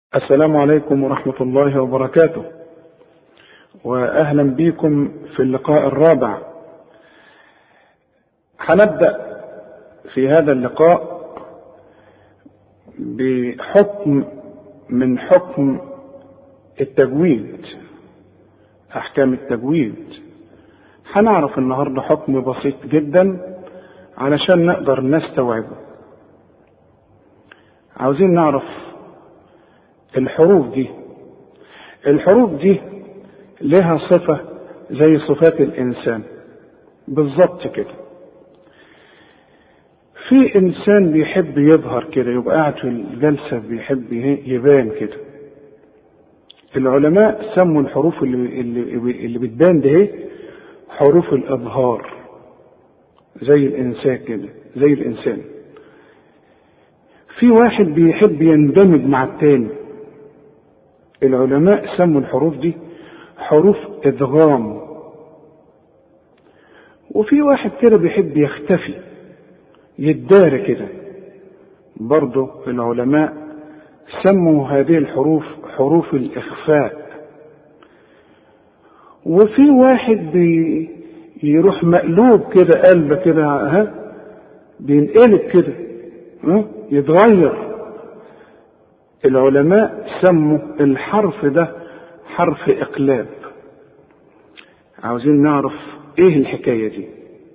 السلام عليكم ورحمة الله وبركاته وأهلا بكم في اللقاء الرابع هنبدأ في هذا اللقاء بحكم من حكم التجويد أحكام التجويد هنعرف النهاردة حكم بسيط جدا علشان نقدر نستوعبه عاوزين نعرف الحروف دي الحروف دي لها صفة زي صفات الإنسان بالظبط كده في إنسان بيحب يظهر كده يبقى قاعد في الجلسة بيحب يبان كده العلماء سموا الحروف اللي اللي, اللي بتبان ده حروف الإظهار زي الإنسان كده زي الإنسان في واحد بيحب يندمج مع التاني العلماء سموا الحروف دي حروف ادغام وفي واحد كده بيحب يختفي يدار كده برضه العلماء سموا هذه الحروف حروف الاخفاء وفي واحد بي يروح مقلوب كده قلبه كده ها بينقلب كده ها يتغير العلماء سموا الحرف ده حرف اقلاب عاوزين نعرف ايه الحكايه دي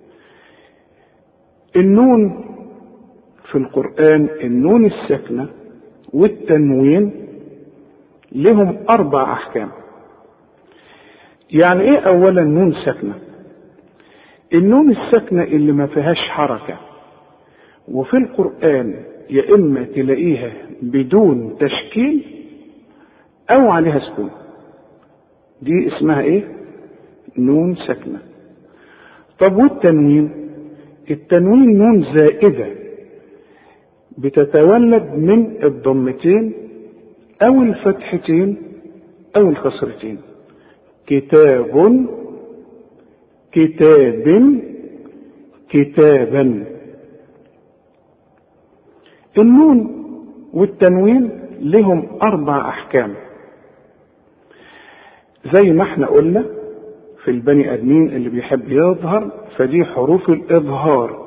النون في القران النون الساكنه والتنوين لهم اربع احكام يعني ايه اولا نون ساكنه النون الساكنه اللي ما فيهاش حركه وفي القران يا اما تلاقيها بدون تشكيل او عليها سكون دي اسمها ايه نون ساكنه طب والتنوين التنوين نون زائده بتتولد من الضمتين او الفتحتين او الكسرتين كتاب كتاب كتابا النون والتنوين لهم اربع احكام زي ما احنا قلنا في البني ادمين اللي بيحب يظهر فدي حروف الاظهار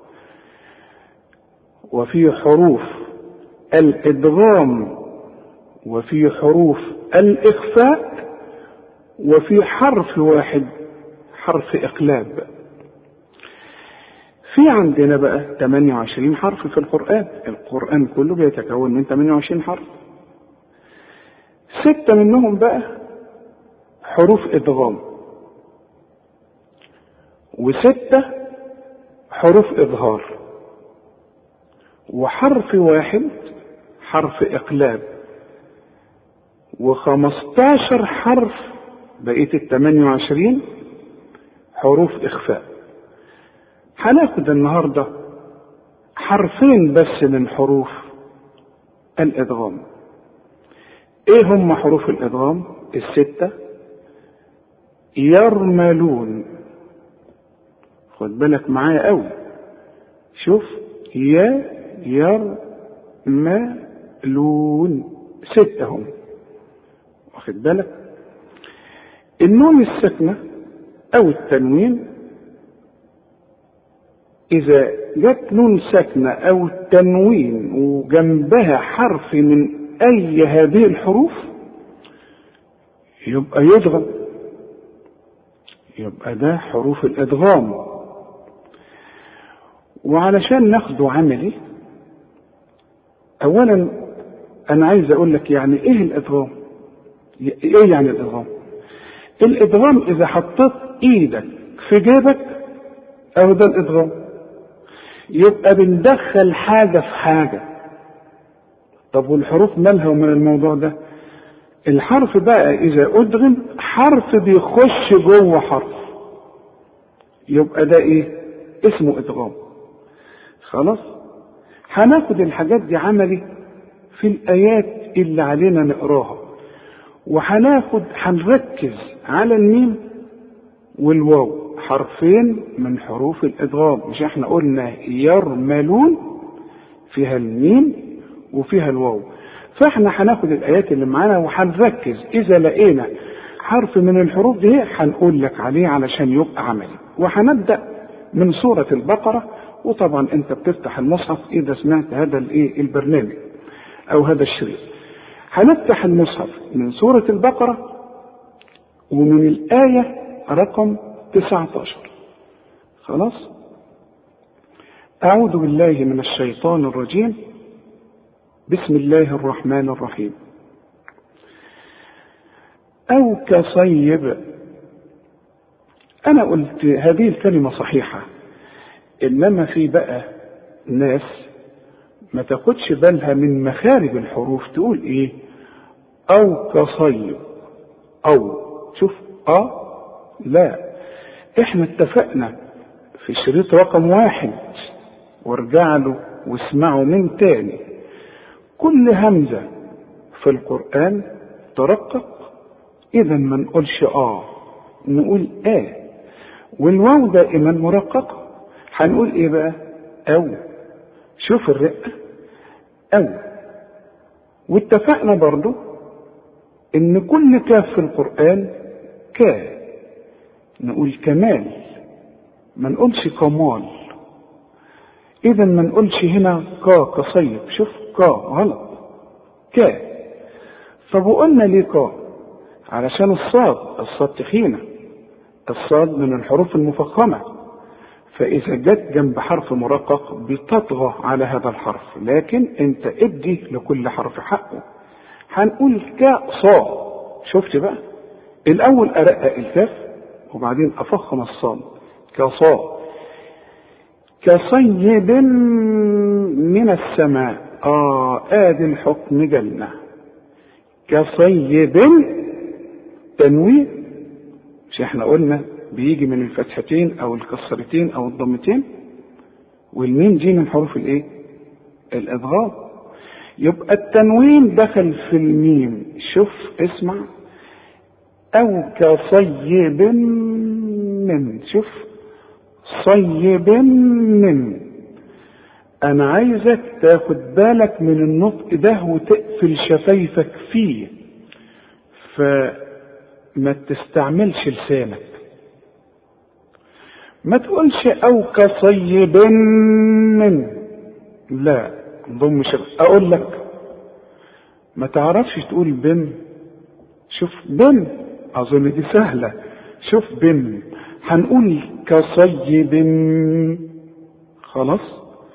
وفي حروف الادغام وفي حروف الاخفاء وفي حرف واحد حرف اقلاب في عندنا بقى 28 حرف في القرآن القرآن كله بيتكون من 28 حرف ستة منهم بقى حروف إدغام وستة حروف إظهار وحرف واحد حرف إقلاب وخمستاشر حرف بقية الثمانية وعشرين حروف إخفاء هناخد النهاردة حرفين بس من حروف الإدغام إيه هم حروف الإدغام الستة يرملون خد بالك معايا قوي شوف يا يرملون ستة هم واخد بالك النون الساكنة أو التنوين إذا جت نون ساكنة أو تنوين وجنبها حرف من أي هذه الحروف يبقى يدغم يبقى ده حروف الإدغام وعلشان ناخده عملي أولا أنا عايز أقول لك يعني إيه الإدغام؟ إيه يعني الإدغام؟ الإدغام إذا حطيت إيدك في جيبك أو ده الإدغام يبقى بندخل حاجة في حاجة طب والحروف مالها ومن الموضوع ده الحرف بقى إذا أدغم حرف بيخش جوه حرف يبقى ده إيه اسمه إدغام خلاص هناخد الحاجات دي عملي في الآيات اللي علينا نقراها وهناخد هنركز على الميم والواو حرفين من حروف الادغام مش احنا قلنا يرملون فيها الميم وفيها الواو فاحنا هناخد الايات اللي معانا وهنركز اذا لقينا حرف من الحروف دي هنقول لك عليه علشان يبقى عملي وهنبدا من سوره البقره وطبعا انت بتفتح المصحف اذا سمعت هذا الايه البرنامج او هذا الشريط هنفتح المصحف من سوره البقره ومن الايه رقم 19 خلاص اعوذ بالله من الشيطان الرجيم بسم الله الرحمن الرحيم أو كصيب أنا قلت هذه الكلمة صحيحة إنما في بقى ناس ما تاخدش بالها من مخارج الحروف تقول إيه أو كصيب أو شوف أه لا إحنا اتفقنا في شريط رقم واحد وارجع له واسمعه من تاني كل همزة في القرآن ترقق إذا ما نقولش آه نقول آه والواو دائما مرققة هنقول إيه بقى؟ أو شوف الرقة أو واتفقنا برضو إن كل كاف في القرآن كا نقول كمال ما نقولش كمال إذا ما نقولش هنا كا كصيب شوف كا غلط كا طب وقلنا ليه كا علشان الصاد الصاد تخينة الصاد من الحروف المفخمة فإذا جت جنب حرف مرقق بتطغى على هذا الحرف لكن أنت ادي لكل حرف حقه هنقول كا صا شفت بقى الأول أرقق الكاف وبعدين أفخم الصاد كصا كصيب من السماء آه آدي الحكم جنة كصيب تنوين مش احنا قلنا بيجي من الفتحتين او الكسرتين او الضمتين والميم دي من حروف الايه الادغام يبقى التنوين دخل في الميم شوف اسمع او كصيب من شوف صيب من انا عايزك تاخد بالك من النطق ده وتقفل شفايفك فيه فما تستعملش لسانك ما تقولش او كصيب من لا ضم شف اقول لك ما تعرفش تقول بن شوف بن اظن دي سهله شوف بن هنقول كصيب خلاص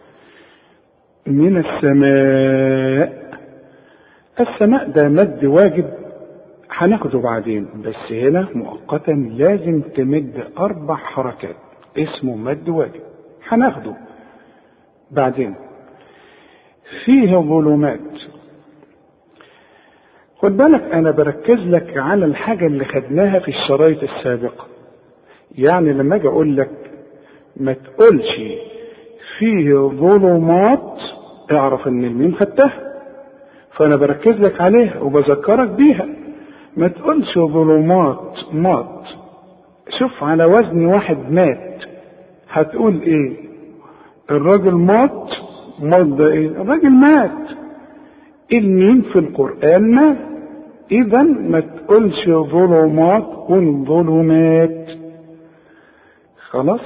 من السماء السماء ده مد واجب هناخده بعدين بس هنا مؤقتا لازم تمد اربع حركات اسمه مد واجب هناخده بعدين فيه ظلمات خد بالك انا بركز لك على الحاجة اللي خدناها في الشرايط السابقة يعني لما اجي اقول لك ما تقولش فيه ظلمات اعرف ان الميم خدتها فانا بركز لك عليها وبذكرك بيها ما تقولش ظلمات مات شوف على وزن واحد مات هتقول ايه الراجل مات مات ده ايه الراجل مات الميم في القرآن مات اذا ما تقولش ظلمات قل ظلمات خلاص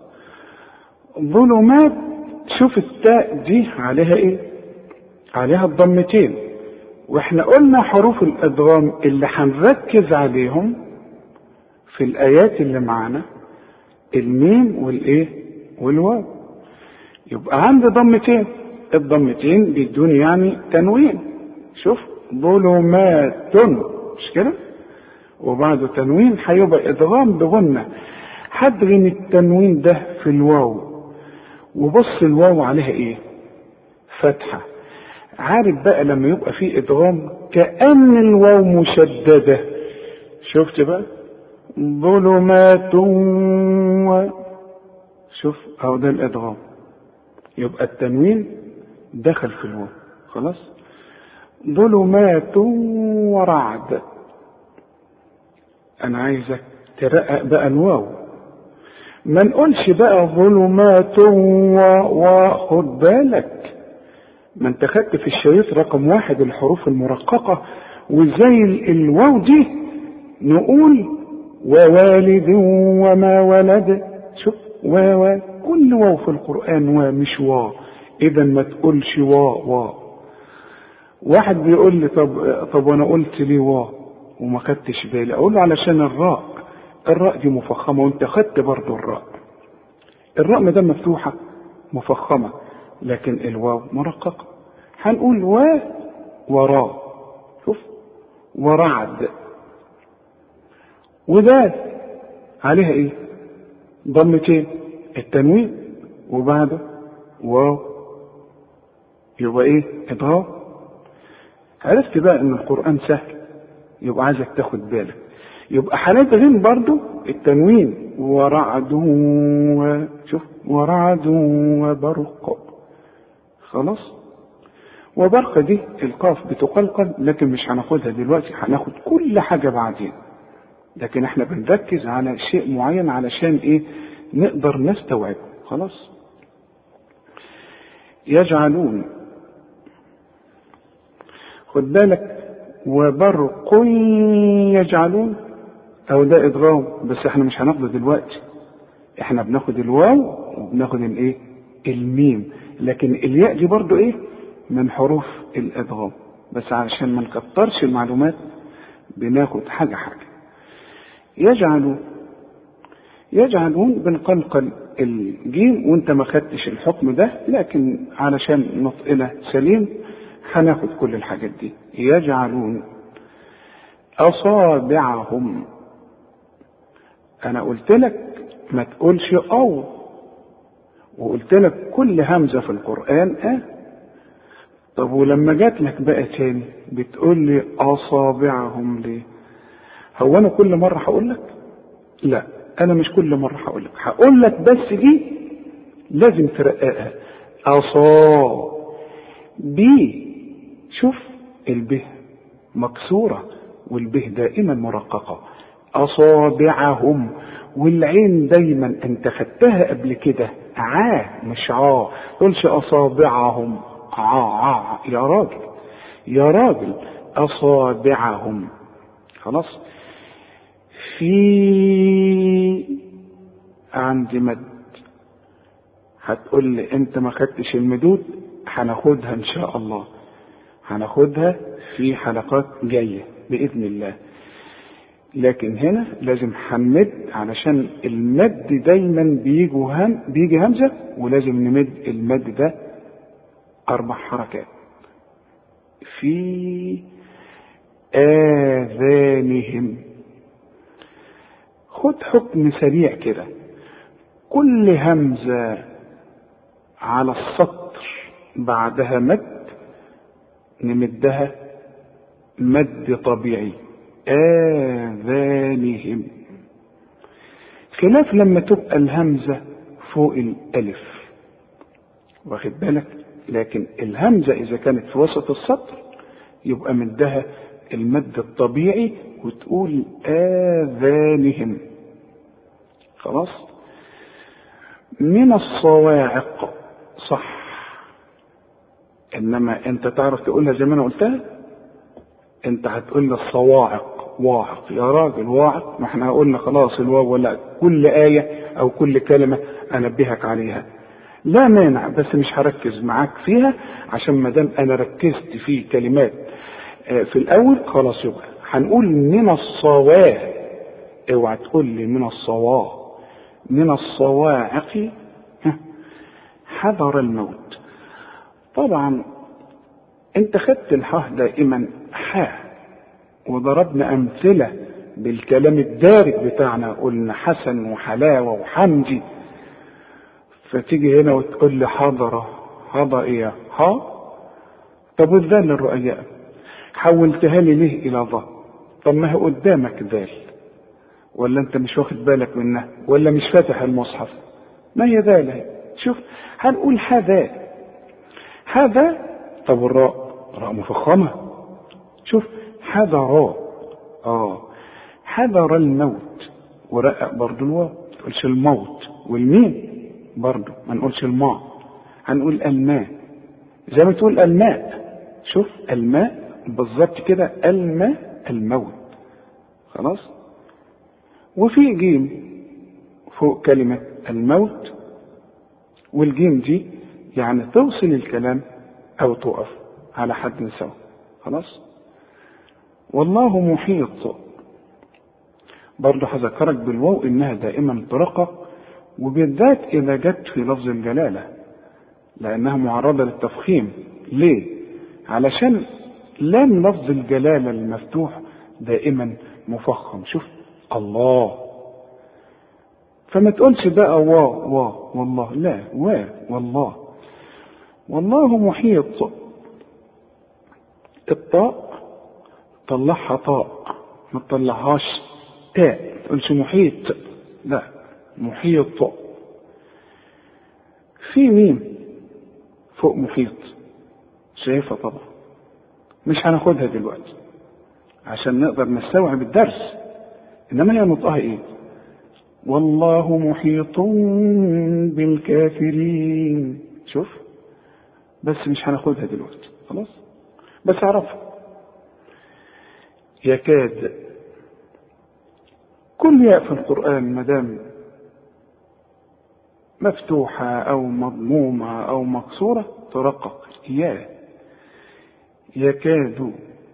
ظلمات شوف التاء دي عليها ايه عليها الضمتين واحنا قلنا حروف الادغام اللي هنركز عليهم في الايات اللي معانا الميم والايه والواو يبقى عندي ضمتين الضمتين بيدوني يعني تنوين شوف ظلمات مش كده وبعده تنوين هيبقى ادغام بغنه هدغم التنوين ده في الواو وبص الواو عليها ايه فتحه عارف بقى لما يبقى في ادغام كأن الواو مشددة شفت بقى ظلمات و شوف اهو ده الادغام يبقى التنوين دخل في الواو خلاص ظلمات ورعد انا عايزك ترقق بقى الواو ما نقولش بقى ظلمات و... وخد بالك ما انت خدت في الشريط رقم واحد الحروف المرققة وزي الواو دي نقول ووالد وما ولد شوف واو كل واو في القرآن وا مش وا إذا ما تقولش وا وا واحد بيقول لي طب طب وانا قلت ليه وا وما خدتش بالي اقول له علشان الراء الراء دي مفخمه وانت خدت برضه الراء الراء ما دام مفتوحه مفخمه لكن الواو مرققه هنقول و وراء شوف ورعد وذات عليها ايه ضمتين التنوين وبعده واو يبقى ايه اضغام عرفت بقى ان القران سهل يبقى عايزك تاخد بالك يبقى هندغم برضو التنوين ورعد شوف ورعد وبرق خلاص وبرق دي القاف بتقلقل لكن مش هناخدها دلوقتي هناخد كل حاجة بعدين لكن احنا بنركز على شيء معين علشان ايه نقدر نستوعبه خلاص يجعلون خد بالك وبرق يجعلون او ده ادغام بس احنا مش هناخده دلوقتي احنا بناخد الواو وبناخد الايه الميم لكن الياء دي برضو ايه من حروف الادغام بس علشان ما نكترش المعلومات بناخد حاجة حاجة يجعلون يجعلون بنقلقل الجيم وانت ما خدتش الحكم ده لكن علشان نطقنا سليم هناخد كل الحاجات دي يجعلون اصابعهم انا قلت لك ما تقولش او وقلت لك كل همزه في القران اه طب ولما جات لك بقى تاني بتقول لي اصابعهم ليه هو انا كل مره هقول لك لا انا مش كل مره هقول لك هقول لك بس دي لازم ترققها اصا بي شوف البه مكسوره والبه دائما مرققه اصابعهم والعين دايما انت خدتها قبل كده عا مش عا تقولش اصابعهم عا عا يا راجل يا راجل اصابعهم خلاص في عندي مد هتقول لي انت ما خدتش المدود هناخدها ان شاء الله هناخدها في حلقات جايه باذن الله لكن هنا لازم هنمد علشان المد دايما بيجوا هم بيجي همزه ولازم نمد المد ده اربع حركات في اذانهم خد حكم سريع كده كل همزه على السطر بعدها مد نمدها مد طبيعي آذانهم خلاف لما تبقى الهمزة فوق الألف واخد بالك لكن الهمزة إذا كانت في وسط السطر يبقى مدها المد الطبيعي وتقول آذانهم خلاص من الصواعق صح انما انت تعرف تقولها زي ما انا قلتها انت هتقول لي الصواعق واعق يا راجل واعق ما احنا قلنا خلاص الواو ولا كل آية أو كل كلمة أنبهك عليها لا مانع بس مش هركز معاك فيها عشان ما دام أنا ركزت في كلمات في الأول خلاص يبقى هنقول من الصواه اوعى تقول لي من الصواه من الصواعق حذر الموت طبعا انت خدت الحاء دائما حاء وضربنا امثله بالكلام الدارج بتاعنا قلنا حسن وحلاوه وحمدي فتيجي هنا وتقول لي حضره حضر ايه ها طب والذال الرؤياء حولتها لي ليه الى ظا طب ما هي قدامك ذال ولا انت مش واخد بالك منها ولا مش فاتح المصحف ما هي ذال شوف هنقول هذا هذا طب الراء راء مفخمة شوف هذا راء اه حذر الموت ورقق برضو الواو ما تقولش الموت والميم برضو ما نقولش الماء هنقول الماء زي ما تقول الماء شوف الماء بالظبط كده الماء الموت خلاص وفي جيم فوق كلمة الموت والجيم دي يعني توصل الكلام أو تقف على حد سواء خلاص والله محيط برضه هذكرك بالواو إنها دائما ترقق وبالذات إذا جت في لفظ الجلالة لأنها معرضة للتفخيم ليه؟ علشان لام لفظ الجلالة المفتوح دائما مفخم شوف الله فما تقولش بقى وا وا والله لا وا والله والله محيط الطاء طلعها طاء ما تطلعهاش تاء ما تقولش محيط لا محيط في ميم فوق محيط شايفها طبعا مش هناخدها دلوقتي عشان نقدر نستوعب الدرس انما هي نطقها ايه والله محيط بالكافرين شوف بس مش هناخدها دلوقتي خلاص بس اعرفها يكاد كل ياء في القرآن مدام مفتوحة أو مضمومة أو مكسورة ترقق يا يكاد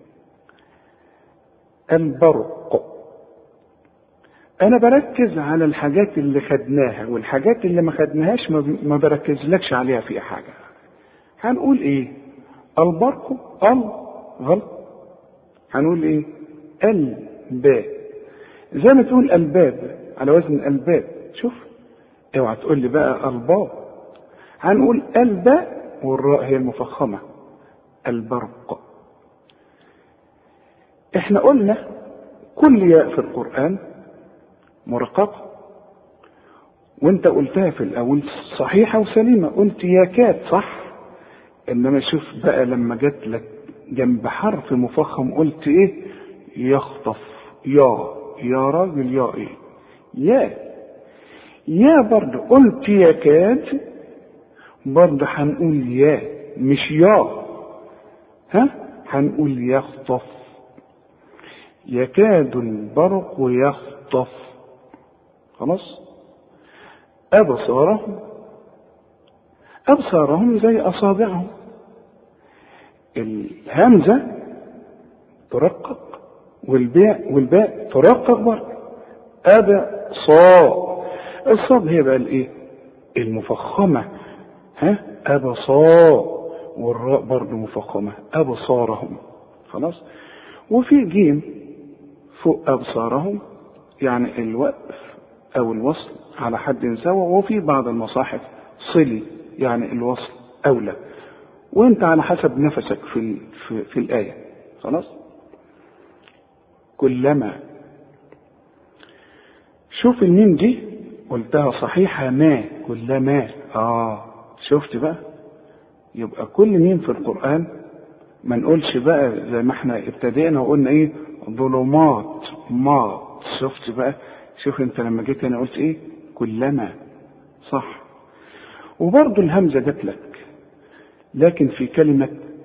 البرق أنا بركز على الحاجات اللي خدناها والحاجات اللي ما خدناهاش ما بركزلكش عليها في حاجة هنقول إيه البرق ال غلط هنقول إيه الباب زي ما تقول الباب على وزن الباب شوف اوعى تقول لي بقى الباب هنقول الباء والراء هي المفخمه البرق احنا قلنا كل ياء في القران مرققه وانت قلتها في الاول صحيحه وسليمه قلت ياكاد صح انما شوف بقى لما جت لك جنب حرف مفخم قلت ايه يخطف يا يا راجل يا ايه يا يا برضه قلت يكاد برضه هنقول يا مش يا ها هنقول يخطف يكاد البرق يخطف خلاص أبصارهم أبصارهم زي أصابعهم الهمزة ترقق والباء والباء ترقق برضه أبا صا الصاد هي بقى الايه المفخمة ها أبصار والراء برضه مفخمة أبصارهم خلاص وفي جيم فوق أبصارهم يعني الوقف أو الوصل على حد سواء وفي بعض المصاحف صلي يعني الوصل أولى وأنت على حسب نفسك في في, في الآية خلاص كلما شوف الميم دي قلتها صحيحة ما كلما اه شفت بقى يبقى كل ميم في القرآن ما نقولش بقى زي ما احنا ابتدينا وقلنا ايه ظلمات ما شفت بقى شوف انت لما جيت انا قلت ايه كلما صح وبرضه الهمزة جت لك لكن في كلمة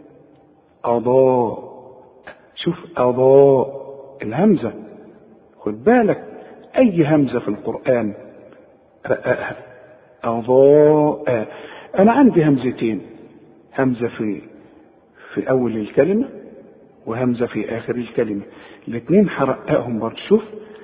أضاء شوف أضاء الهمزة خد بالك أي همزة في القرآن رققها أضاء أنا عندي همزتين همزة في في أول الكلمة وهمزة في آخر الكلمة الاثنين هرققهم برضه شوف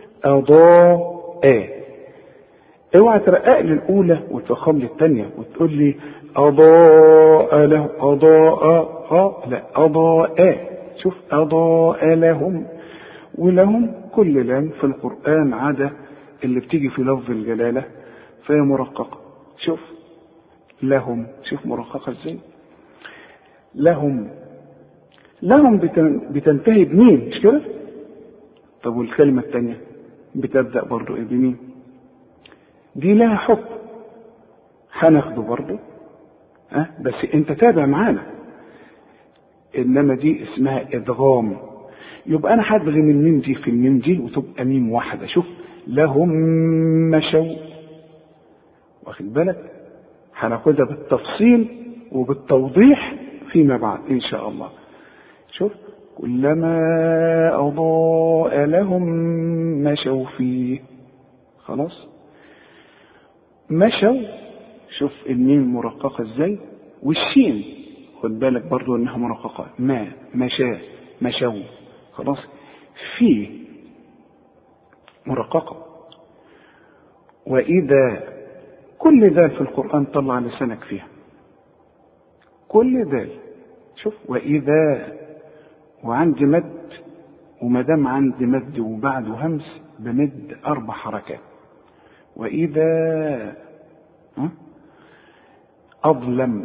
أضاء اوعى ترقق لي الأولى وتفخم لي الثانية وتقول لي أضاء له أضاء آه لا أضاء شوف أضاء لهم ولهم كل لام في القرآن عدا اللي بتيجي في لفظ الجلالة فهي مرققة شوف لهم شوف مرققة ازاي لهم لهم بتنتهي بمين مش كده طب والكلمة الثانية بتبدأ برضو ايه بمين دي لها حكم هناخده برضو ها أه؟ بس انت تابع معانا انما دي اسمها ادغام يبقى انا هدغم الميم دي في الميم دي وتبقى ميم واحده شوف لهم مشوا واخد بالك هناخدها بالتفصيل وبالتوضيح فيما بعد إن شاء الله شوف كلما أضاء لهم مشوا فيه خلاص مشوا شوف الميم مرققة ازاي والشين خد بالك برضو انها مرققة ما مشى مشوا خلاص فيه مرققة وإذا كل ذال في القرآن طلع لسانك فيها كل ذال شوف وإذا وعندي مد وما دام عندي مد وبعده همس بمد أربع حركات وإذا أظلم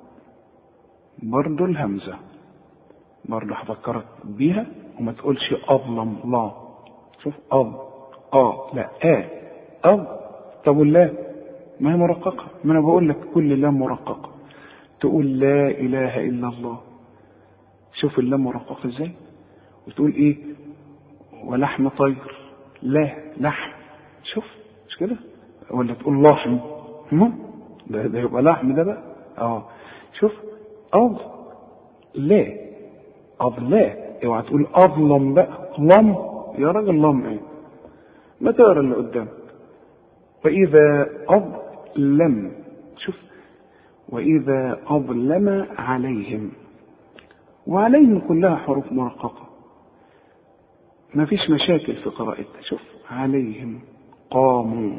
برضو الهمزة برضو هفكرك بيها وما تقولش أظلم لا شوف أظ آ لا آ أظ طب والله ما هي مرققة ما أنا بقول لك كل لام مرققة تقول لا إله إلا الله شوف اللام مرققة إزاي وتقول إيه ولحم طير لا لحم شوف مش كده ولا تقول لحم ده ده يبقى لحم ده بقى اه شوف أض لا أض لا اوعى تقول أظلم بقى لم يا راجل لم ايه ما تقرا اللي قدامك وإذا أظلم شوف وإذا أظلم عليهم وعليهم كلها حروف مرققة ما فيش مشاكل في قراءتها شوف عليهم قاموا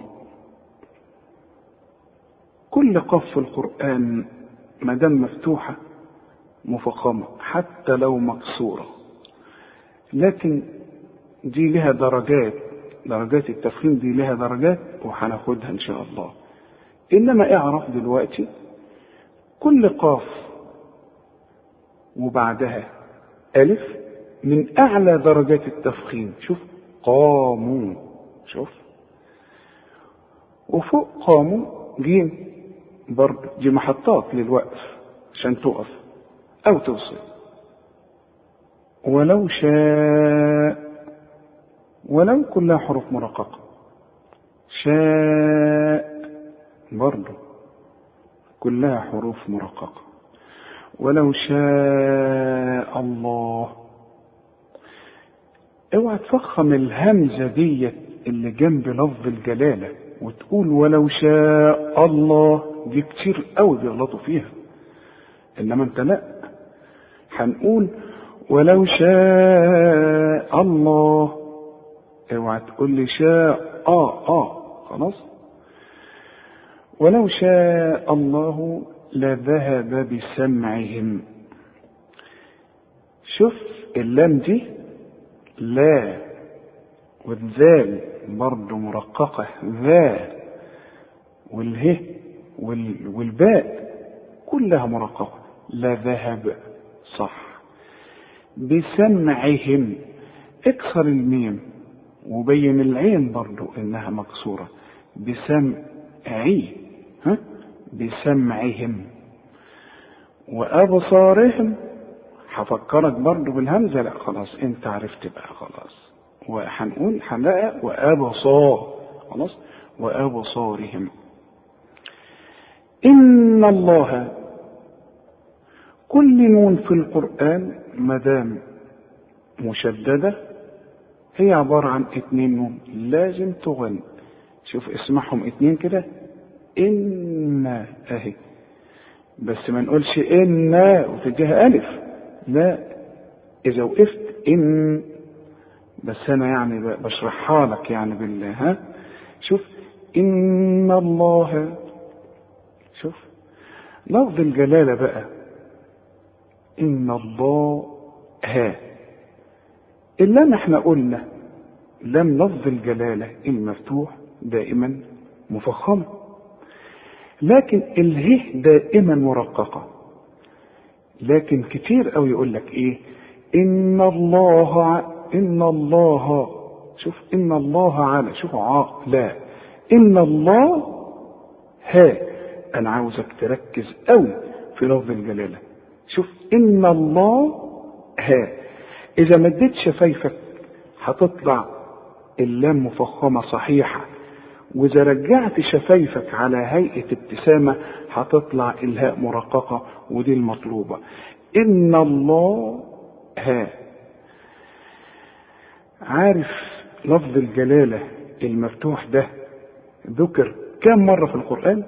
كل قف في القرآن ما دام مفتوحة مفخمة حتى لو مكسورة لكن دي لها درجات درجات التفخيم دي لها درجات وهناخدها ان شاء الله انما اعرف دلوقتي كل قاف وبعدها الف من اعلى درجات التفخيم شوف قاموا شوف وفوق قاموا جيم برضه دي محطات للوقف عشان تقف او توصل ولو شاء ولو كلها حروف مرققة شاء برضه كلها حروف مرققة ولو شاء الله اوعى تفخم الهمزة ديت اللي جنب لفظ الجلالة وتقول ولو شاء الله دي كتير قوي بيغلطوا فيها انما انت لا هنقول ولو شاء الله اوعى تقول لي شاء اه اه خلاص ولو شاء الله لذهب بسمعهم شوف اللام دي لا والذال برضه مرققة ذا والهه والباء كلها مرققة لا ذهب صح بسمعهم اكسر الميم وبين العين برضو انها مكسورة بسمعي ها بسمعهم وابصارهم هفكرك برضو بالهمزة لا خلاص انت عرفت بقى خلاص وهنقول هنلاقي وابصار خلاص وابصارهم ان الله كل نون في القرآن مدام مشددة هي عبارة عن اتنين نون لازم تغن شوف اسمعهم اتنين كده إن أهي بس ما نقولش إن وتديها ألف لا إذا وقفت إن بس أنا يعني بشرحها لك يعني بالله ها شوف إن الله شوف لفظ الجلالة بقى إن الله ها اللام احنا قلنا لام لفظ الجلالة المفتوح دائما مفخمة لكن اله دائما مرققة لكن كتير قوي يقول لك ايه ان الله ان الله شوف ان الله على شوف ع لا ان الله ها انا عاوزك تركز قوي في لفظ الجلاله شوف ان الله ها اذا مديت شفايفك هتطلع اللام مفخمه صحيحه واذا رجعت شفايفك على هيئه ابتسامه هتطلع الهاء مرققه ودي المطلوبه ان الله ها عارف لفظ الجلاله المفتوح ده ذكر كم مره في القران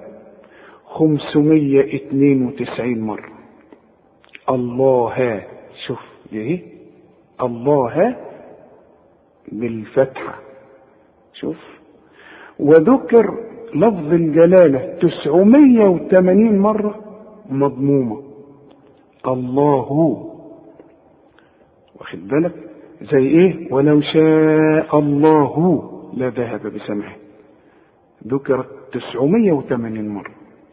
592 مره الله ها شوف ايه الله ها بالفتحه شوف وذكر لفظ الجلالة 980 مرة مضمومة الله واخد بالك زي ايه ولو شاء الله لذهب بسمعه ذكرت 980 مرة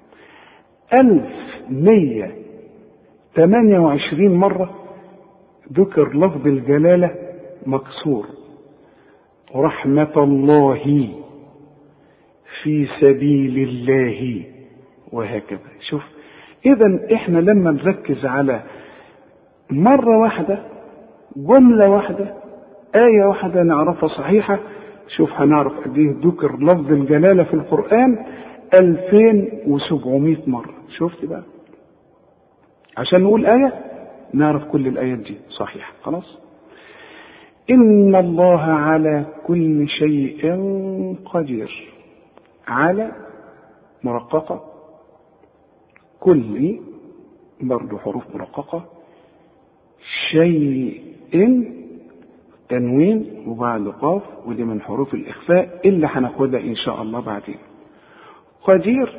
1128 مرة ذكر لفظ الجلالة مكسور رحمة الله في سبيل الله وهكذا شوف اذا احنا لما نركز على مرة واحدة جملة واحدة آية واحدة نعرفها صحيحة شوف هنعرف قد ايه ذكر لفظ الجلالة في القرآن 2700 مرة شفت بقى عشان نقول آية نعرف كل الآيات دي صحيحة خلاص إن الله على كل شيء قدير على مرققة كل برضو حروف مرققة شيء تنوين وبعد قاف ودي من حروف الإخفاء اللي هناخدها إن شاء الله بعدين قدير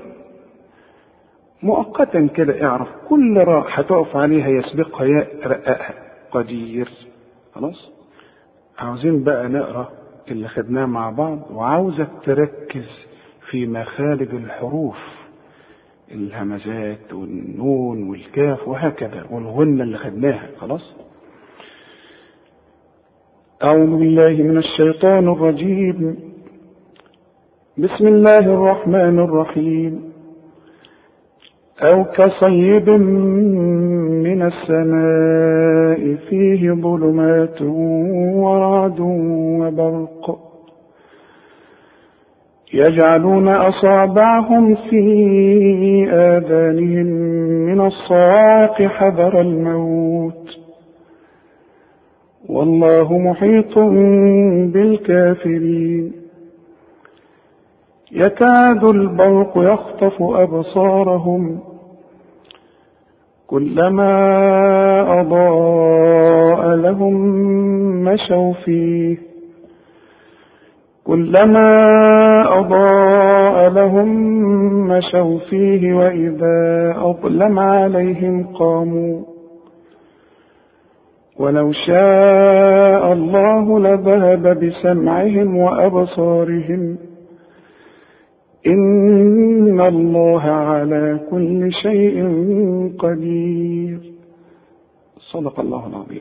مؤقتا كده اعرف كل راء هتقف عليها يسبقها ياء رققها قدير خلاص عاوزين بقى نقرا اللي خدناه مع بعض وعاوزك تركز في مخارج الحروف الهمزات والنون والكاف وهكذا والغنة اللي خدناها خلاص أعوذ بالله من الشيطان الرجيم بسم الله الرحمن الرحيم أو كصيب من السماء فيه ظلمات ورعد وبرق يجعلون أصابعهم في آذانهم من الصواعق حذر الموت والله محيط بالكافرين يكاد البرق يخطف أبصارهم كلما أضاء لهم مشوا فيه كلما أضاء لهم مشوا فيه وإذا أظلم عليهم قاموا ولو شاء الله لذهب بسمعهم وأبصارهم إن الله على كل شيء قدير صدق الله العظيم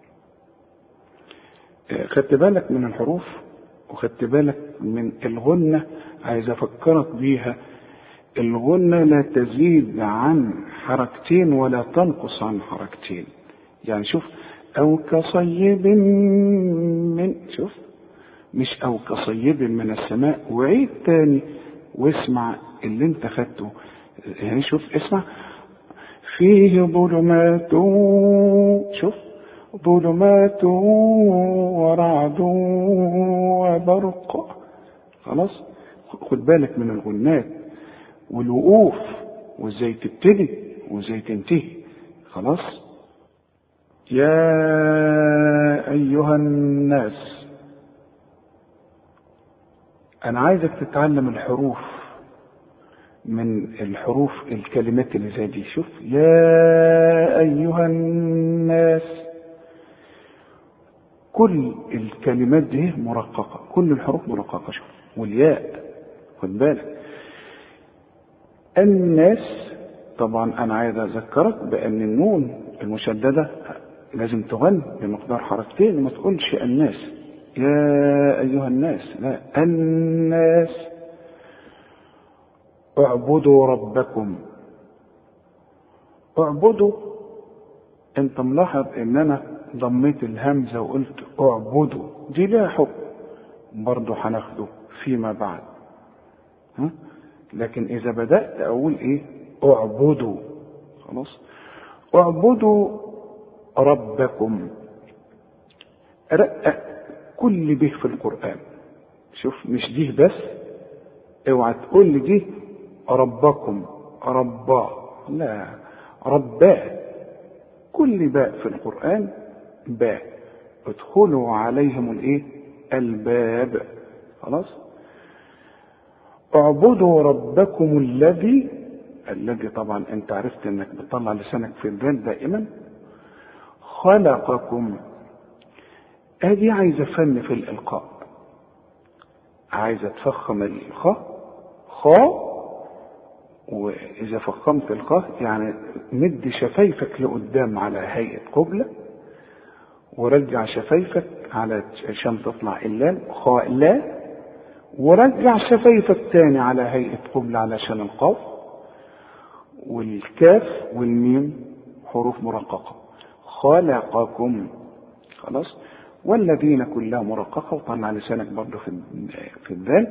خدت بالك من الحروف وخدت بالك من الغنة عايز أفكرك بيها الغنة لا تزيد عن حركتين ولا تنقص عن حركتين يعني شوف أو كصيب من شوف مش أو كصيب من السماء وعيد تاني واسمع اللي انت خدته يعني شوف اسمع فيه ظلمات شوف ظلمات ورعد وبرق خلاص خد بالك من الغنات والوقوف وازاي تبتدي وازاي تنتهي خلاص يا ايها الناس انا عايزك تتعلم الحروف من الحروف الكلمات اللي زي دي شوف يا ايها الناس كل الكلمات دي مرققة كل الحروف مرققة شوف والياء خد بالك الناس طبعا انا عايز اذكرك بان النون المشددة لازم تغن بمقدار حركتين وما تقولش الناس يا ايها الناس لا الناس اعبدوا ربكم اعبدوا انت ملاحظ ان انا ضميت الهمزة وقلت اعبدوا دي لها حكم برضه هناخده فيما بعد ها لكن اذا بدات اقول ايه اعبدوا خلاص اعبدوا ربكم رقق كل به في القران شوف مش دي بس اوعى تقول لي دي ربكم رباه لا رباه كل باء في القرآن باء ادخلوا عليهم الايه الباب خلاص اعبدوا ربكم الذي الذي طبعا انت عرفت انك بتطلع لسانك في البال دائما خلقكم ادي عايزه فن في الالقاء عايزه تفخم الخاء خاء واذا فخمت الخاء يعني مد شفايفك لقدام على هيئه قبله ورجع شفايفك على عشان تطلع اللام خاء لا ورجع شفايفك تاني على هيئه قبله علشان القاف والكاف والميم حروف مرققه خلقكم خلاص والذين كلها مرققه وطلع لسانك برضه في في الذال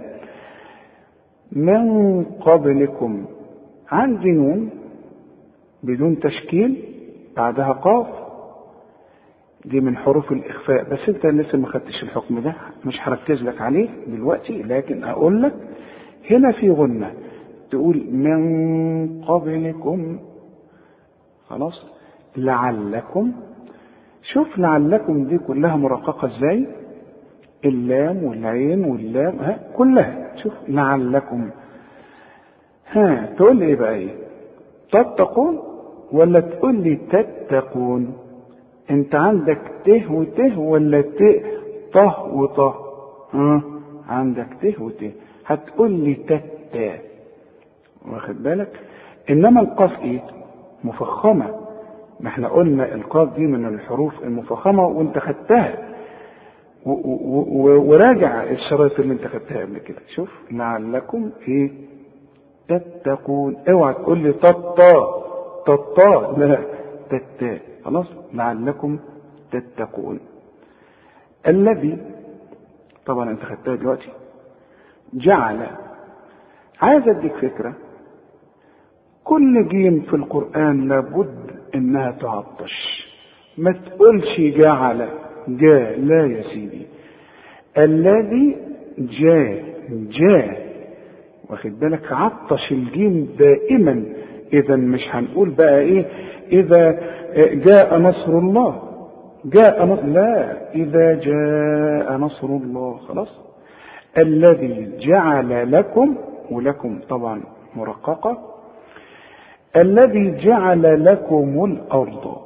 من قبلكم عندي نون بدون تشكيل بعدها قاف دي من حروف الإخفاء بس أنت لسه ما خدتش الحكم ده مش هركز لك عليه دلوقتي لكن أقول لك هنا في غنة تقول من قبلكم خلاص لعلكم شوف لعلكم دي كلها مرققة ازاي اللام والعين واللام ها كلها شوف لعلكم ها تقول لي ايه بقى ايه تتقون ولا تقول لي تتقون انت عندك ته وته ولا ت طه وطه ها عندك ته وته هتقول لي تتا واخد بالك انما القاف ايه مفخمه ما احنا قلنا القاف دي من الحروف المفخمه وانت خدتها وراجع الشرايط اللي انت خدتها قبل كده شوف لعلكم ايه تتقون اوعى تقول لي تطا تطا لا تتا خلاص لعلكم تتقون الذي طبعا انت خدتها دلوقتي جعل عايز اديك فكره كل جيم في القران لابد انها تعطش ما تقولش جعل جاء لا يا سيدي الذي جاء جاء واخد بالك عطش الجيم دائما اذا مش هنقول بقى ايه اذا جاء نصر الله جاء نصر لا اذا جاء نصر الله خلاص الذي جعل لكم ولكم طبعا مرققه الذي جعل لكم الارض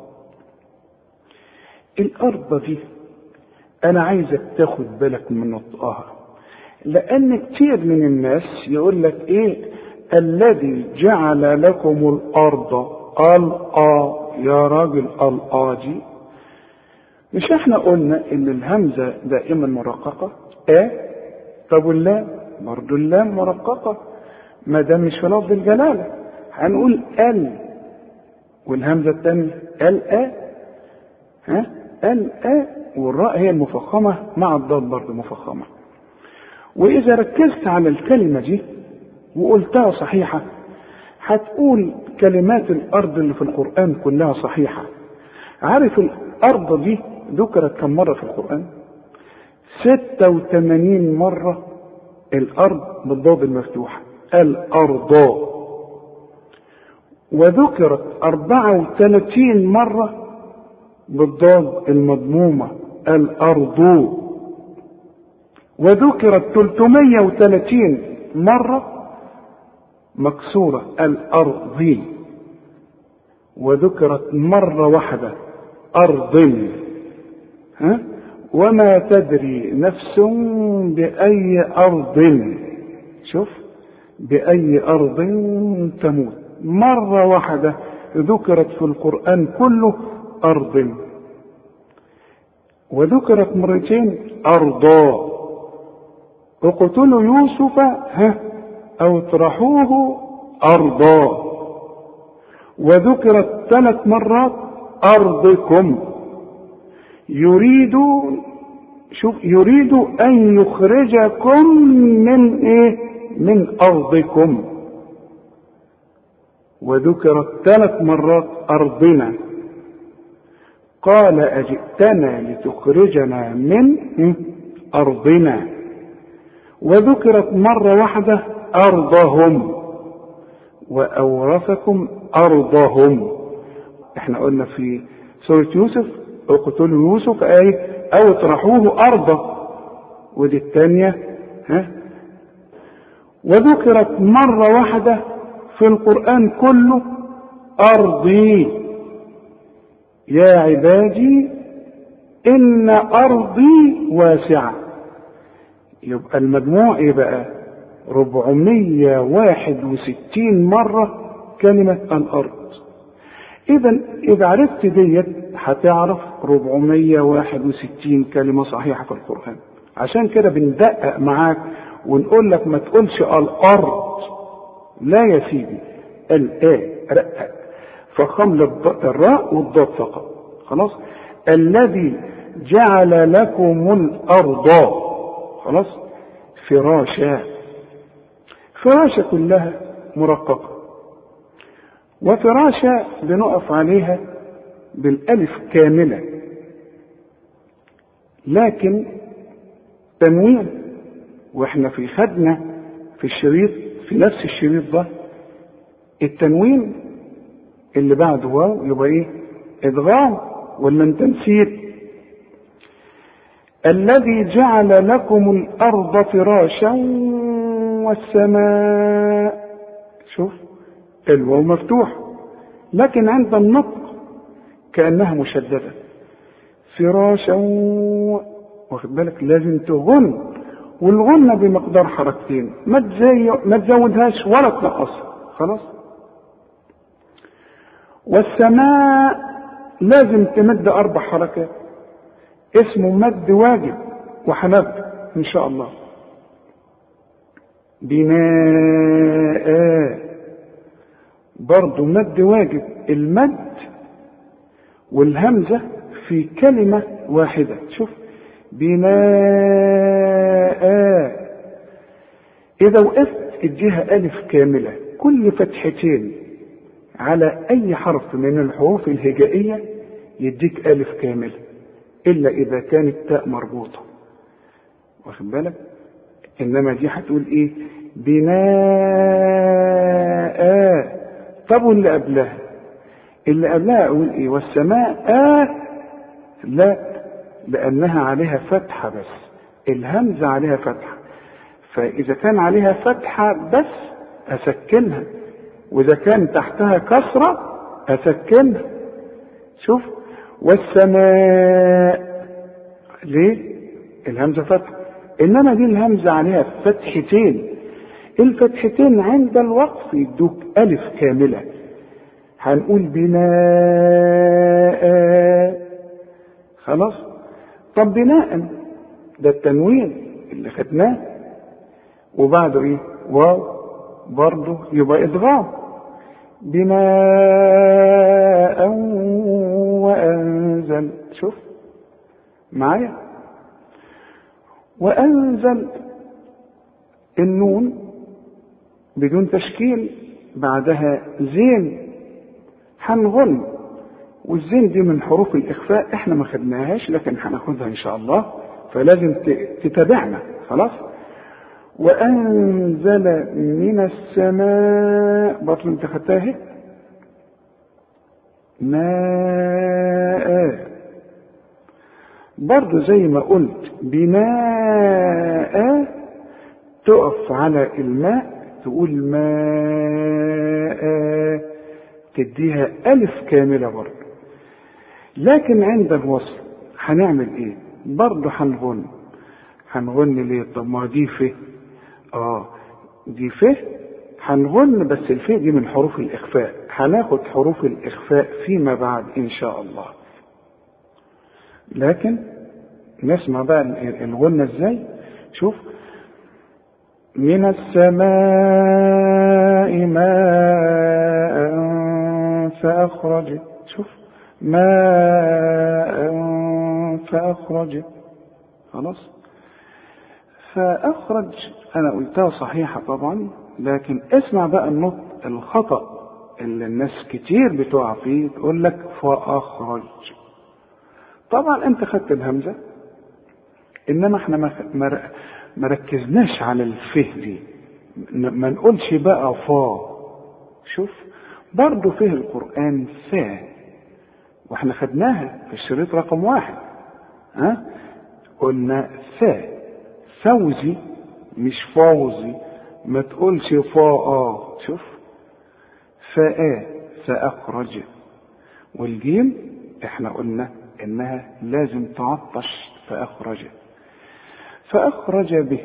الارض دي انا عايزك تاخد بالك من نطقها لان كتير من الناس يقول لك ايه الذي جعل لكم الارض الآ يا راجل الآ دي مش احنا قلنا ان الهمزة دائما مرققة ا طب واللام برضو اللام مرققة ما دام مش في لفظ الجلالة هنقول ال والهمزة الثانية ال ا ها ال ا والراء هي المفخمة مع الضاد برضه مفخمة وإذا ركزت على الكلمة دي وقلتها صحيحة هتقول كلمات الأرض اللي في القرآن كلها صحيحة عارف الأرض دي ذكرت كم مرة في القرآن؟ 86 مرة الأرض بالضاد المفتوحة الأرض وذكرت 34 مرة بالضاد المضمومة الأرض وذكرت 330 مرة مكسورة الأرض وذكرت مرة واحدة أرض ها وما تدري نفس بأي أرض شوف بأي أرض تموت مرة واحدة ذكرت في القرآن كله أرض وذكرت مرتين أرضا اقتلوا يوسف ها أو اطرحوه أرضا وذكرت ثلاث مرات أرضكم يريد شوف يريد أن يخرجكم من إيه؟ من أرضكم وذكرت ثلاث مرات أرضنا قال أجئتنا لتخرجنا من أرضنا وذكرت مرة واحدة أرضهم وأورثكم أرضهم احنا قلنا في سورة يوسف اقتلوا يوسف اي او اطرحوه ارضا ودي الثانية ها وذكرت مرة واحدة في القرآن كله أرضي يا عبادي إن أرضي واسعة يبقى المجموع إيه بقى؟ 461 مرة كلمة الأرض إذا إذا عرفت ديت هتعرف 461 كلمة صحيحة في القرآن عشان كده بندقق معاك ونقول لك ما تقولش الأرض لا يا سيدي الآ رقق فخم الراء والضاد فقط خلاص الذي جعل لكم الأرض خلاص فراشا فراشة كلها مرققة وفراشة بنقف عليها بالألف كاملة لكن تنوين واحنا في خدنا في الشريط في نفس الشريط ده التنوين اللي بعده واو يبقى ايه ادغام ولا انت نسيت الذي جعل لكم الارض فراشا والسماء شوف الواو مفتوح لكن عند النطق كانها مشدده فراشا واخد بالك لازم تغن والغنة بمقدار حركتين ما تزي... ما تزودهاش ولا تنقصها خلاص والسماء لازم تمد اربع حركات اسمه مد واجب وهنبدا ان شاء الله بناء برضه مد واجب المد والهمزه في كلمه واحده شوف بناء إذا وقفت اديها ألف كاملة كل فتحتين على أي حرف من الحروف الهجائية يديك ألف كاملة إلا إذا كانت تاء مربوطة واخد بالك إنما دي هتقول إيه بناء طب واللي قبلها اللي قبلها أقول إيه والسماء آه لا لأنها عليها فتحة بس الهمزة عليها فتحة فإذا كان عليها فتحة بس أسكنها وإذا كان تحتها كسرة أسكنها شوف والسماء ليه؟ الهمزة فتحة إنما دي الهمزة عليها فتحتين الفتحتين عند الوقف يدوك ألف كاملة هنقول بناء خلاص طب بناء ده التنوين اللي خدناه وبعده ايه واو برضه يبقى ادغام بناء وانزل شوف معايا وانزل النون بدون تشكيل بعدها زين هنغن والزين دي من حروف الإخفاء احنا ما خدناهاش لكن هناخدها إن شاء الله فلازم تتابعنا خلاص وأنزل من السماء برضه أنت خدتها اهي ماء برضه زي ما قلت بناء تقف على الماء تقول ماء تديها ألف كاملة برضه لكن عند الوصل هنعمل ايه برضه هنغن هنغن ليه طب ما دي ف اه دي ف هنغن بس الف دي من حروف الاخفاء هناخد حروف الاخفاء فيما بعد ان شاء الله لكن نسمع بقى الغنة ازاي شوف من السماء ماء فأخرج شوف ماء فأخرج خلاص فأخرج أنا قلتها صحيحة طبعا لكن اسمع بقى النطق الخطأ اللي الناس كتير بتقع فيه تقول لك فأخرج طبعا أنت خدت الهمزة إنما احنا ما ما ركزناش على الفه دي ما نقولش بقى فا شوف برضه فيه القرآن فا واحنا خدناها في الشريط رقم واحد ها قلنا فا فوزي مش فوزي ما تقولش فا اه شوف فاء فأخرج والجيم احنا قلنا انها لازم تعطش فأخرج فأخرج به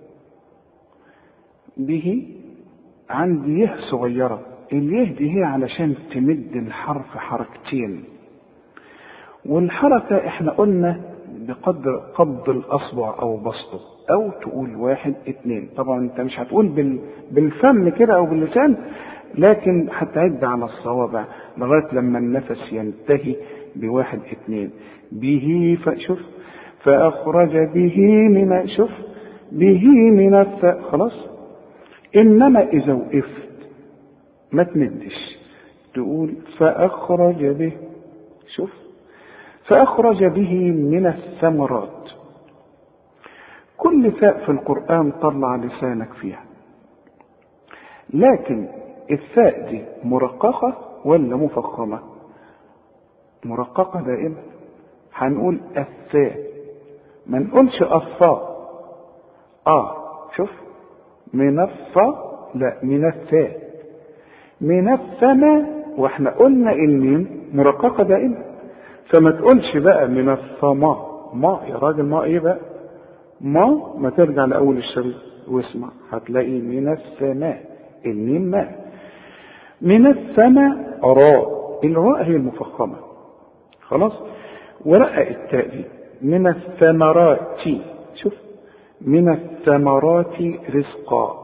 به عندي يه صغيرة اليه دي هي علشان تمد الحرف حركتين والحركة احنا قلنا بقدر قبض الأصبع أو بسطه أو تقول واحد اتنين طبعا أنت مش هتقول بال... بالفم كده أو باللسان لكن هتعد على الصوابع لغاية لما النفس ينتهي بواحد اتنين به فشوف فأخرج به من شوف به من الثاء خلاص إنما إذا وقفت ما تمدش تقول فأخرج به شوف فأخرج به من الثمرات كل ثاء في القرآن طلع لسانك فيها لكن الثاء دي مرققة ولا مفخمة مرققة دائما هنقول الثاء ما نقولش الثاء اه شوف من الثاء لا من الثاء من الثمى واحنا قلنا الميم مرققة دائما فما تقولش بقى من الثماء ما يا راجل ما ايه بقى ما ما ترجع لاول الشريط واسمع هتلاقي من السماء الميم ماء من السماء راء الراء هي المفخمة خلاص ورقق التاء دي من الثمرات شوف من الثمرات رزقا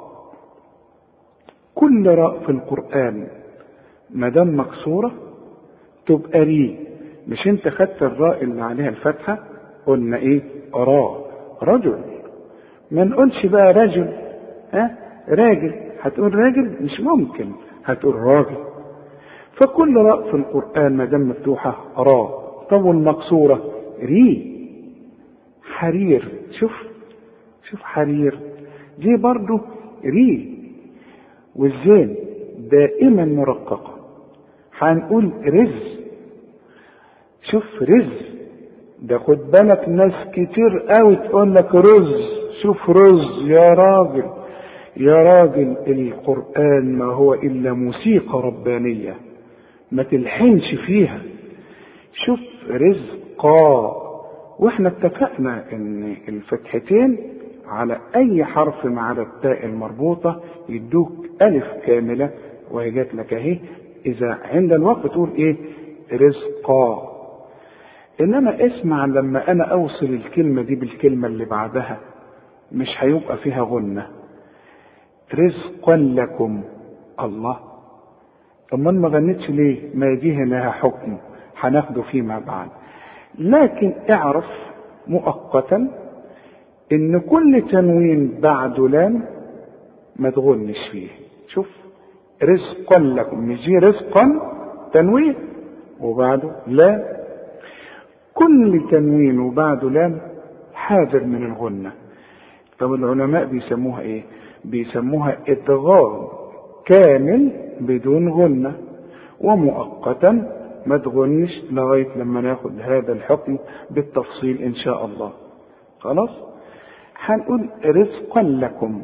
كل راء في القرآن ما دام مكسورة تبقى ري مش انت خدت الراء اللي عليها الفتحة قلنا ايه راء رجل ما نقولش بقى رجل ها راجل هتقول راجل مش ممكن هتقول راجل فكل راء في القرآن ما دام مفتوحة راء طب والمكسورة ري حرير شوف شوف حرير دي برضو ري والزين دائما مرققة هنقول رز شوف رز ده خد بالك ناس كتير قوي تقول لك رز شوف رز يا راجل يا راجل القرآن ما هو إلا موسيقى ربانية ما تلحنش فيها شوف رزقا واحنا اتفقنا ان الفتحتين على اي حرف ما عدا التاء المربوطة يدوك الف كاملة وهي جات لك اهي اذا عند الوقت تقول ايه رزقا انما اسمع لما انا اوصل الكلمة دي بالكلمة اللي بعدها مش هيبقى فيها غنة رزقا لكم الله امال ما غنتش ليه ما دي لها حكم هناخده فيما بعد لكن اعرف مؤقتا ان كل تنوين بعده لام ما تغنش فيه شوف رزقا لكم مش دي رزقا تنوين وبعده لا كل تنوين وبعده لام حاذر من الغنة طب العلماء بيسموها ايه بيسموها ادغام كامل بدون غنة ومؤقتا ما تغنش لغاية لما ناخد هذا الحكم بالتفصيل إن شاء الله خلاص هنقول رزقا لكم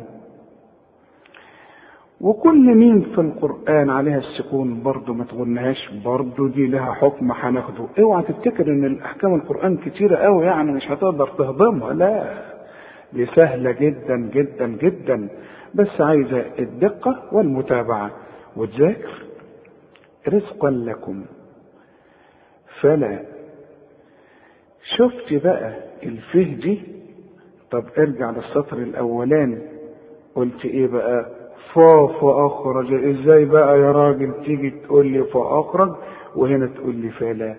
وكل مين في القرآن عليها السكون برضه ما تغنهاش برضه دي لها حكم هناخده اوعى تفتكر ان الاحكام القرآن كتيرة قوي يعني مش هتقدر تهضمها لا دي سهلة جدا جدا جدا بس عايزة الدقة والمتابعة وتذاكر رزقا لكم فلا شفت بقى الفه دي طب ارجع للسطر الاولاني قلت ايه بقى فا فاخرج ازاي بقى يا راجل تيجي تقول لي فاخرج وهنا تقول لي فلا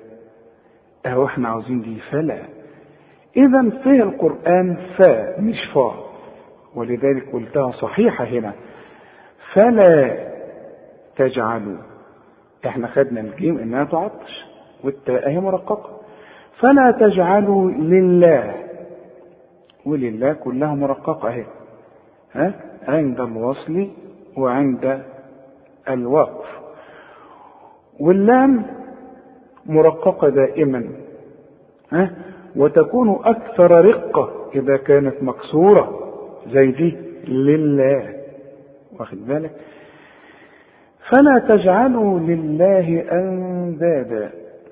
اهو احنا عاوزين دي فلا اذا فيه القران فا مش فا ولذلك قلتها صحيحة هنا فلا تجعلوا احنا خدنا الجيم انها تعطش والتاء هي مرققة فلا تجعلوا لله ولله كلها مرققة اهي ها عند الوصل وعند الوقف واللام مرققة دائما ها وتكون أكثر رقة إذا كانت مكسورة زي دي لله واخد بالك فلا تجعلوا لله أندادا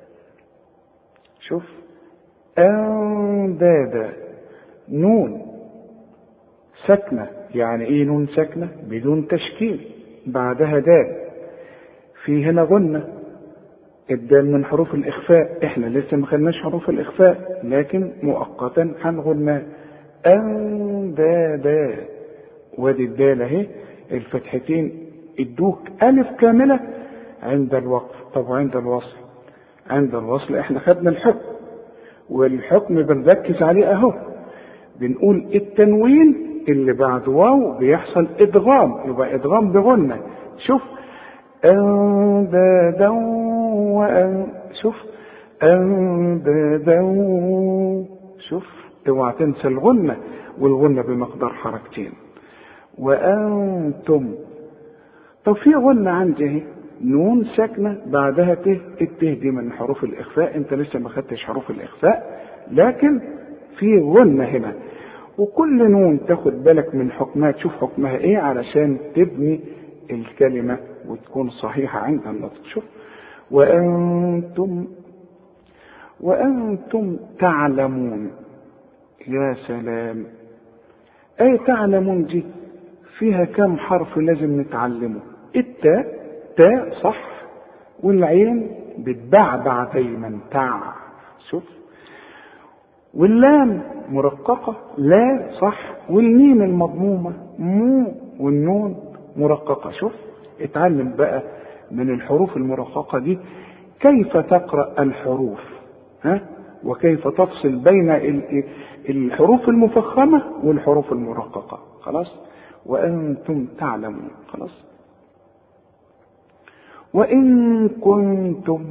شوف أندادا نون سكنة يعني ايه نون سكنة بدون تشكيل بعدها دال في هنا غنة الدال من حروف الإخفاء احنا لسه ما خدناش حروف الإخفاء لكن مؤقتا هنغنى أندادا وادي الدال اهي الفتحتين ادوك ألف كاملة عند الوقف طب وعند الوصل عند الوصل احنا خدنا الحكم والحكم بنركز عليه اهو بنقول التنوين اللي بعد واو بيحصل ادغام يبقى ادغام بغنة شوف أندادا وأن شوف أندادا شوف اوعى تنسى الغنة والغنة بمقدار حركتين وأنتم طب في غنة عندي اهي نون ساكنة بعدها ت الته دي من حروف الإخفاء أنت لسه ما خدتش حروف الإخفاء لكن في غنة هنا وكل نون تاخد بالك من حكمها تشوف حكمها ايه علشان تبني الكلمة وتكون صحيحة عند النطق شوف وأنتم وأنتم تعلمون يا سلام أي تعلمون دي فيها كم حرف لازم نتعلمه التاء تاء صح والعين بتبعبع دايما تع شوف واللام مرققة لا صح والميم المضمومة مو والنون مرققة شوف اتعلم بقى من الحروف المرققة دي كيف تقرأ الحروف ها وكيف تفصل بين الحروف المفخمة والحروف المرققة خلاص وأنتم تعلمون خلاص وإن كنتم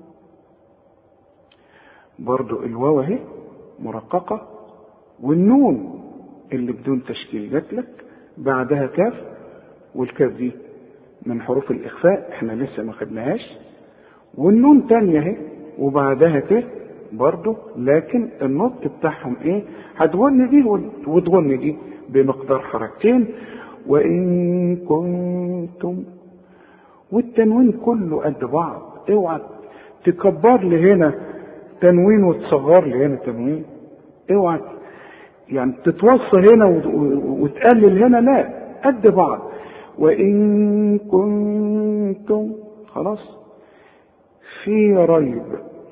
برضو الواو اهي مرققة والنون اللي بدون تشكيل جات لك بعدها كاف والكاف دي من حروف الإخفاء احنا لسه ما خدناهاش والنون تانية اهي وبعدها ت برضه لكن النطق بتاعهم ايه هتغن دي وتغن دي بمقدار حركتين وإن كنتم والتنوين كله قد بعض اوعى تكبر لي هنا تنوين وتصغر لي هنا تنوين اوعى يعني تتوصى هنا وتقلل هنا لا قد بعض وإن كنتم خلاص في ريب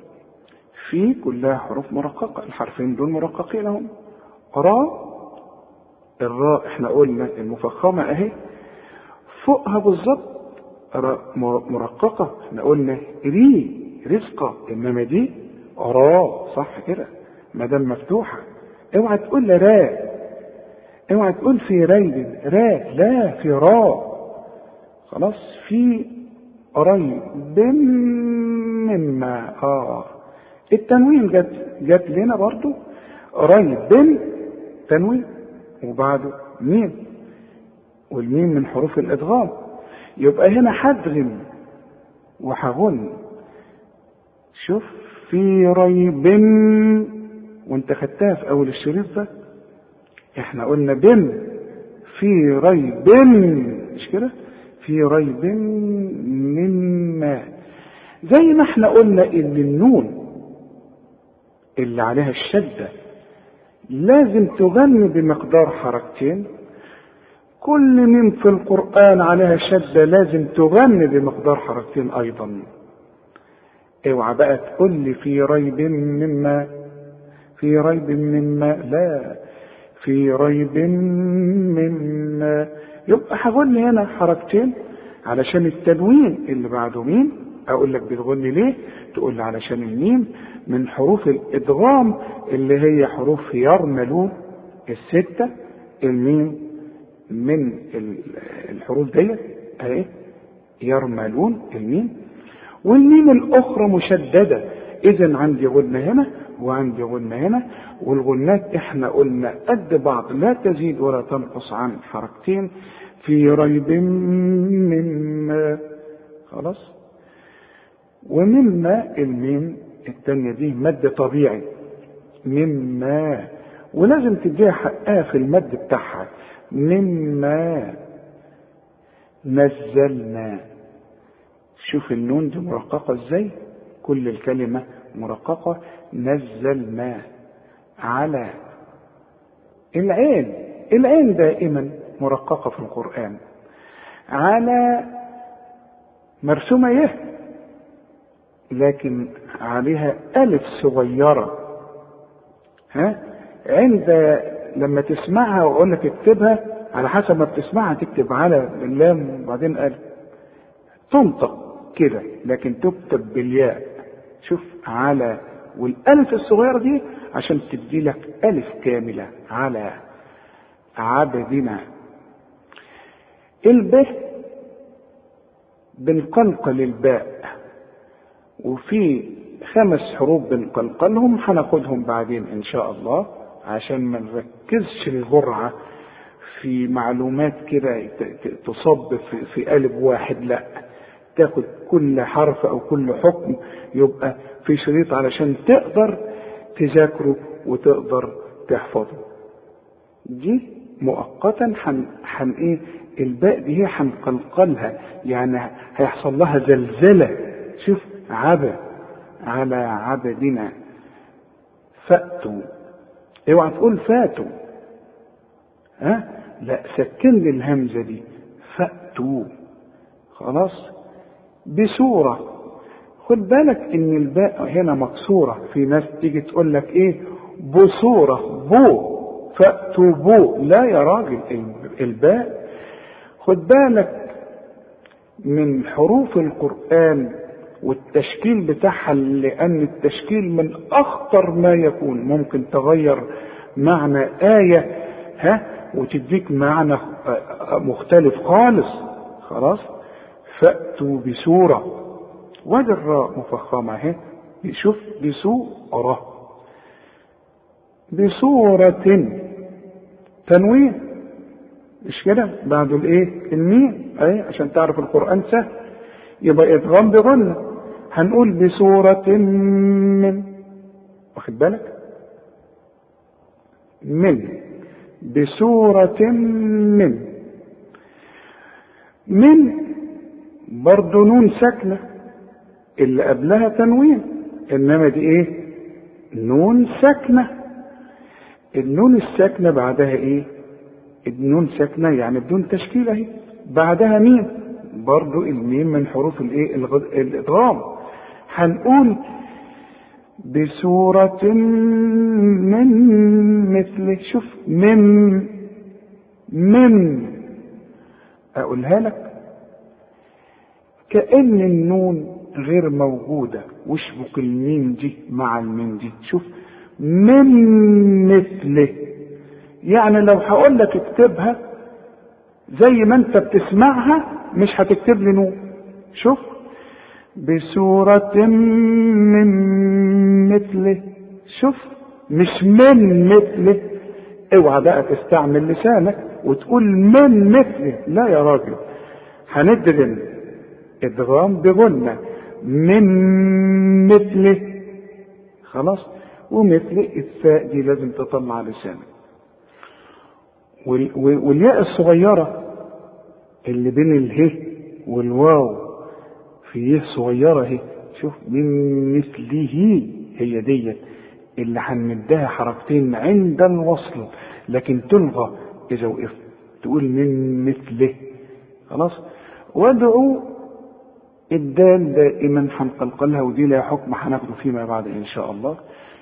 في كلها حروف مرققة الحرفين دول مرققين اهم راء الراء احنا قلنا المفخمة اهي فوقها بالظبط مرققة احنا قلنا ري رزقة انما دي راء صح كده ما دام مفتوحة اوعى تقول راء اوعى تقول في ريب راء لا في راء خلاص في ريب مما اه التنوين جت جت لنا برضو ريب تنوين وبعده ميم والميم من حروف الادغام يبقى هنا حدغم وحغن شوف في ريب وانت خدتها في اول الشريط ده احنا قلنا بن في ريب مش كده في ريب مما زي ما احنا قلنا ان النون اللي عليها الشدة لازم تغني بمقدار حركتين كل ميم في القرآن عليها شدة لازم تغني بمقدار حركتين أيضا اوعى بقى تقول لي في ريب مما في ريب مما لا في ريب مما يبقى هقول لي هنا حركتين علشان التنوين اللي بعده مين اقول لك بتغني ليه تقول لي علشان الميم من حروف الادغام اللي هي حروف يرملون الستة الميم من الحروف ديت اهي يرملون الميم والميم الاخرى مشدده اذا عندي غنه هنا وعندي غنه هنا والغنات احنا قلنا قد بعض لا تزيد ولا تنقص عن حركتين في ريب مما خلاص ومما الميم التانية دي مد طبيعي مما ولازم تديها حقها في المد بتاعها مما نزلنا شوف النون دي مرققة ازاي كل الكلمة مرققة نزلنا على العين العين دائما مرققة في القرآن على مرسومة يه لكن عليها ألف صغيرة ها عند لما تسمعها واقول لك اكتبها على حسب ما بتسمعها تكتب على اللام وبعدين ألف تنطق كده لكن تكتب بالياء شوف على والألف الصغيرة دي عشان تدي لك ألف كاملة على عبدنا الب بنقلقل الباء وفي خمس حروف بنقلقلهم هناخدهم بعدين ان شاء الله عشان ما نركزش الجرعة في معلومات كده تصب في, في قالب واحد لا تاخد كل حرف او كل حكم يبقى في شريط علشان تقدر تذاكره وتقدر تحفظه دي مؤقتا حن, حن ايه الباء دي هي هنقلقلها يعني هيحصل لها زلزله شوف عبا على عبدنا فأتوا اوعى تقول فاتوا ها لا سكن لي الهمزه دي فأتوا خلاص بسورة خد بالك ان الباء هنا مكسورة في ناس تيجي تقول لك ايه بصورة بو فأتوا بو لا يا راجل الباء خد بالك من حروف القرآن والتشكيل بتاعها لأن التشكيل من أخطر ما يكون ممكن تغير معنى آية ها وتديك معنى مختلف خالص خلاص فأتوا بسورة وادي الراء مفخمة اهي شوف بسورة بسورة تنوين مش كده بعد الايه الميم اهي عشان تعرف القرآن سهل يبقى ادغام بغنة هنقول بسورة من واخد بالك من بسورة من من برضه نون ساكنة اللي قبلها تنوين انما دي ايه نون ساكنة النون الساكنة بعدها ايه النون ساكنة يعني بدون تشكيل اهي بعدها مين برضو الميم من حروف الايه الادغام هنقول بسورة من مثله شوف من من اقولها لك كأن النون غير موجودة واشبك الميم دي مع الميم دي شوف من مثله يعني لو هقول لك اكتبها زي ما انت بتسمعها مش هتكتب لي نون شوف بسورة من مثله شوف مش من مثله اوعى بقى تستعمل لسانك وتقول من مثله لا يا راجل هندغم ادغام بغنة من مثله خلاص ومثل الثاء دي لازم تطلع لسانك والياء الصغيرة اللي بين اله والواو في يه صغيرة اهي شوف من مثله هي ديت اللي هنمدها حركتين عند الوصل لكن تلغى اذا وقفت تقول من مثله خلاص وادعوا الدال دائما هنقلقلها ودي لها حكم هناخده فيما بعد ان شاء الله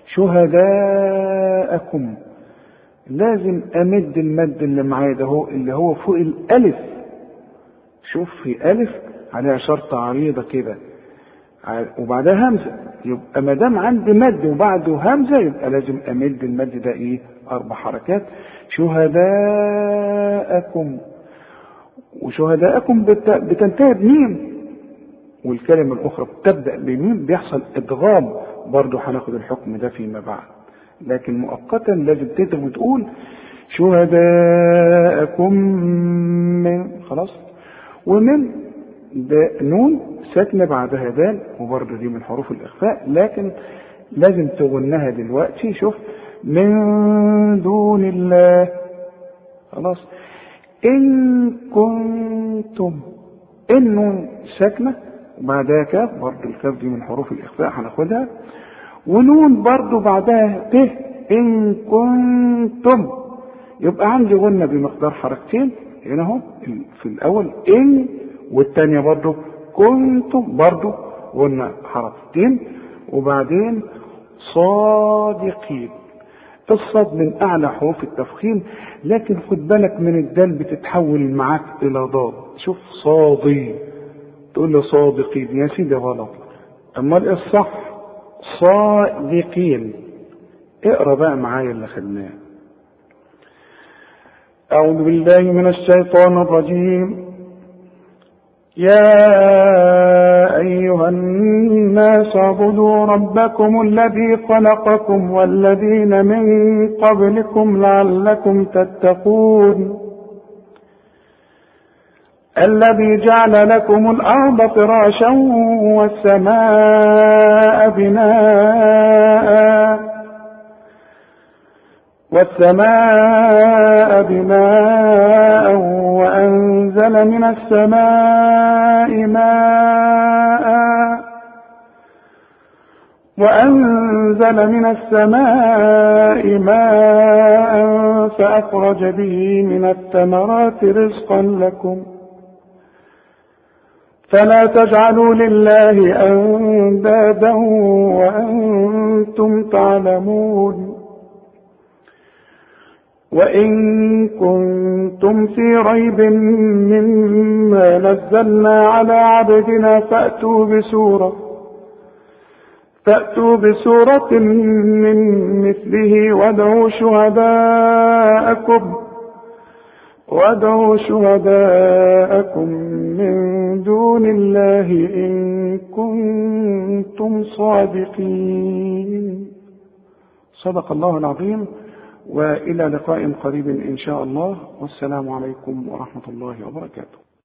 شهداءكم لازم امد المد اللي معايا ده هو اللي هو فوق الالف شوف في الف عليها شرطة عريضة كده وبعدها همزة يبقى ما دام عندي مد وبعده همزة يبقى لازم أمد المد ده إيه أربع حركات شهداءكم وشهداءكم بت... بتنتهي بميم والكلمة الأخرى بتبدأ بميم بيحصل إدغام برضه هناخد الحكم ده فيما بعد لكن مؤقتا لازم تدغم وتقول شهداءكم من خلاص ومن ده نون ساكنة بعدها دال وبرضه دي من حروف الإخفاء لكن لازم تغنها دلوقتي شوف من دون الله خلاص إن كنتم النون ساكنة وبعدها كاف برضه الكاف دي من حروف الإخفاء هناخدها ونون برضه بعدها ت إن كنتم يبقى عندي غنة بمقدار حركتين هنا اهو في الأول إن والثانية برضه كنتم برضه غنة حركتين وبعدين صادقين الصاد من أعلى حروف التفخيم لكن خد بالك من الدال بتتحول معاك إلى ضاد شوف صادي تقول له صادقين يا سيدي غلط أمال الصح صادقين اقرا بقى معايا اللي خدناه أعوذ بالله من الشيطان الرجيم يا أيها الناس اعبدوا ربكم الذي خلقكم والذين من قبلكم لعلكم تتقون الذي جعل لكم الأرض فراشا والسماء بناء والسماء بناء وأنزل من السماء ماء وأنزل من السماء ماء فأخرج به من الثمرات رزقا لكم فلا تجعلوا لله أندادا وأنتم تعلمون وإن كنتم في ريب مما نزلنا على عبدنا فأتوا بسورة فأتوا بسورة من مثله وادعوا شهداءكم وادعوا شهداءكم من دون الله إن كنتم صادقين صدق الله العظيم والى لقاء قريب ان شاء الله والسلام عليكم ورحمه الله وبركاته